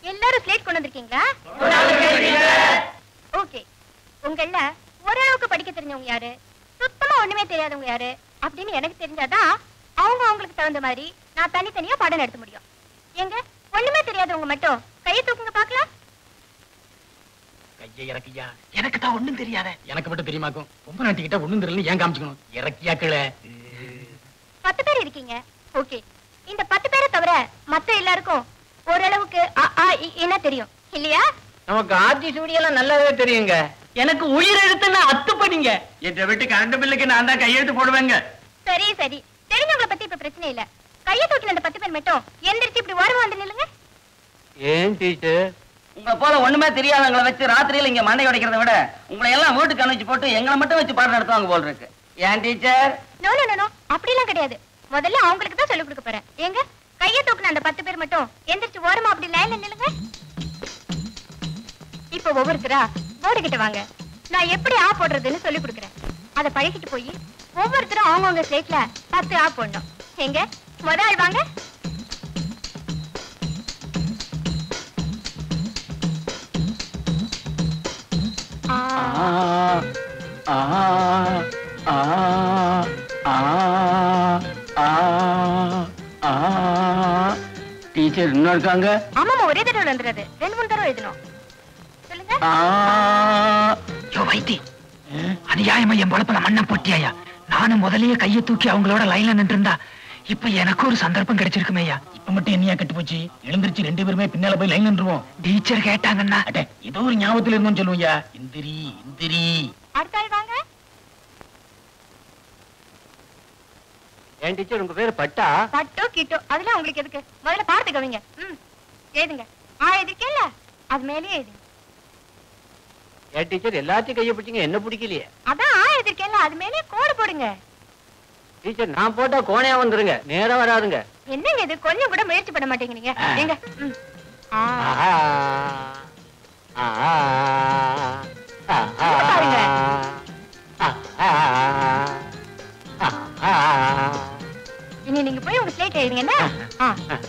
எல்லாரும் ஸ்லேட் கொண்டு வந்திருக்கீங்களா ஓகே உங்கள ஓரளவுக்கு படிக்க தெரிஞ்சவங்க யாரு சுத்தமா ஒண்ணுமே தெரியாதவங்க யாரு அப்படின்னு எனக்கு தெரிஞ்சாதான் அவங்க அவங்களுக்கு தகுந்த மாதிரி நான் தனித்தனியா பாடம் நடத்த முடியும் எங்க ஒண்ணுமே தெரியாதவங்க மட்டும் கையை தூக்குங்க பார்க்கலாம் கையை இறக்கியா எனக்கு தான் ஒண்ணும் தெரியாத எனக்கு மட்டும் தெரியுமாக்கும் ரொம்ப நாட்டிக்கிட்ட ஒண்ணும் தெரியல ஏன் காமிச்சுக்கணும் இறக்கியா கிளை பத்து பேர் இருக்கீங்க ஓகே இந்த பத்து பேரை தவிர மத்த எல்லாருக்கும் ஓரளவுக்கு அ, ஆ, இ, என்ன தெரியும் இல்லையா நமக்கு ஆர்த்தி சூடியெல்லாம் நல்லாவே தெரியுங்க எனக்கு உயிர் எழுத்துன்னு அத்து படிங்க என்ற வீட்டு கரண்ட் பில்லுக்கு நான் தான் கையெழுத்து போடுவேங்க சரி சரி தெரிஞ்சவங்கள பத்தி இப்ப பிரச்சனை இல்ல கையை தூக்கின அந்த பத்து பேர் மட்டும் எந்திரிச்சு இப்படி ஓரமா வந்து நில்லுங்க ஏன் டீச்சர் உங்களை போல ஒண்ணுமே தெரியாதவங்களை வச்சு ராத்திரியில இங்க மண்டை உடைக்கிறத விட உங்களை எல்லாம் வீட்டுக்கு அனுப்பிச்சு போட்டு எங்களை மட்டும் வச்சு பாடம் நடத்துவாங்க போல இருக்கு ஏன் teacher no no no no அப்படிலாம் கிடையாது முதல்ல அவங்களுக்கு தான் சொல்லிக் கொடுக்க போறேன் ஏங்க கையை தூக்குன அந்த பத்து பேர் மட்டும் எந்திரிச்சு ஓரமா அப்படி லைன்ல நில்லுங்க இப்ப ஒவ்வொருத்தரா போர்டு கிட்ட வாங்க நான் எப்படி ஆ போடுறதுன்னு சொல்லி கொடுக்குறேன் அதை பழகிட்டு போய் ஒவ்வொருத்தரும் அவங்கவுங்க ஸ்லேட்ல பத்து ஆ போடணும் எங்க முத ஆள் வாங்க ஆ, டீச்சர் இன்னும் இருக்காங்க ஆமாமா ஒரே தடவை வந்துடுறது ரெண்டு மூணு தடவை எழுதணும் சொல்லுங்க யோ வைத்தி அநியாயமா என் பொழப்புல மண்ணை போட்டியாயா நானும் முதல்லயே கையை தூக்கி அவங்களோட லைன்ல நின்று இருந்தா இப்ப எனக்கு ஒரு சந்தர்ப்பம் கிடைச்சிருக்குமேயா இப்ப மட்டும் என்னையா கட்டு போச்சு எழுந்திருச்சு ரெண்டு பேருமே பின்னால போய் லைன் நின்றுவோம் டீச்சர் கேட்டாங்கன்னா அட ஏதோ ஒரு ஞாபகத்துல இருந்தோம் சொல்லுவையா இந்திரி இந்திரி அடுத்த ஆள் வாங்க ஏன் டீச்சர் உங்க பேரு பட்டா பட்டோ கிட்டோ அதெல்லாம் உங்களுக்கு எதுக்கு முதல்ல பார்த்து கவிங்க ம் எழுதுங்க ஆ எதிர்க்கேல்ல அது மேலேயே எழுதுங்க ஏன் டீச்சர் எல்லாத்தையும் கையை பிடிச்சிங்க என்ன பிடிக்கலையே அதான் ஆ எதிர்க்கேல்ல அது மேலேயே கோடு போடுங்க டீச்சர் நான் போட்டா கோணையா வந்துருங்க நேரா வராதுங்க என்னங்க இது கொஞ்சம் கூட முயற்சி பண்ண மாட்டேங்கிறீங்க எங்க ம் ஆ ஆஹா. ஆஹா. ஆஹா. இங்க பாருங்க. ஆஹா. ஆஹா. இனி நீங்க போய் உங்க ஸ்லேட் எழுதுங்க என்ன ஆ